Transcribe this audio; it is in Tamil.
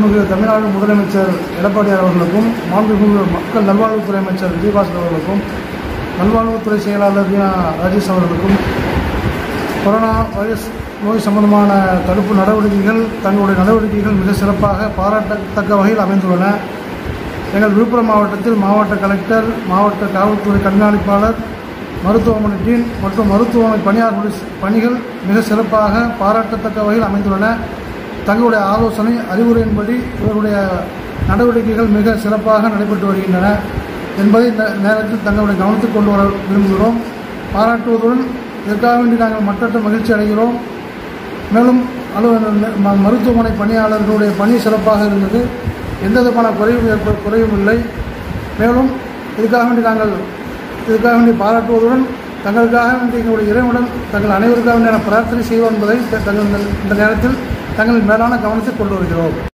மாண்புமிகு தமிழ்நாடு முதலமைச்சர் எடப்பாடியார் அவர்களுக்கும் மாண்புமிகு மக்கள் நல்வாழ்வுத்துறை அமைச்சர் விஜயபாஸ்கர் அவர்களுக்கும் நல்வாழ்வுத்துறை செயலாளர் வீணா ராஜேஷ் அவர்களுக்கும் கொரோனா வைரஸ் நோய் சம்பந்தமான தடுப்பு நடவடிக்கைகள் தங்களுடைய நடவடிக்கைகள் மிக சிறப்பாக பாராட்டத்தக்க வகையில் அமைந்துள்ளன எங்கள் விழுப்புரம் மாவட்டத்தில் மாவட்ட கலெக்டர் மாவட்ட காவல்துறை கண்காணிப்பாளர் மருத்துவமனை டீன் மற்றும் மருத்துவமனை பணியாளர்களுடைய பணிகள் மிக சிறப்பாக பாராட்டத்தக்க வகையில் அமைந்துள்ளன தங்களுடைய ஆலோசனை அறிவுரையின்படி இவர்களுடைய நடவடிக்கைகள் மிக சிறப்பாக நடைபெற்று வருகின்றன என்பதை இந்த நேரத்தில் தங்களுடைய கவனத்துக்கு கொண்டு வர விரும்புகிறோம் பாராட்டுவதுடன் இதற்காக வேண்டி நாங்கள் மற்றற்ற மகிழ்ச்சி அடைகிறோம் மேலும் அலுவலர் ம- மருத்துவமனை பணியாளர்களுடைய பணி சிறப்பாக இருந்தது எந்த விதமான குறைவும் ஏற்ப குறைவும் இல்லை மேலும் இதுக்காக வேண்டி நாங்கள் இதுக்காக வேண்டி பாராட்டுவதுடன் தங்களுக்காக வேண்டி எங்களுடைய இறைவனுடன் தங்கள் அனைவருக்காக வேண்டியான பிரார்த்தனை செய்வோம் என்பதை த- தங்கள் இந்த- இந்த நேரத்தில் தங்களின் மேலான கவனத்தை கொண்டு வருகிறோம்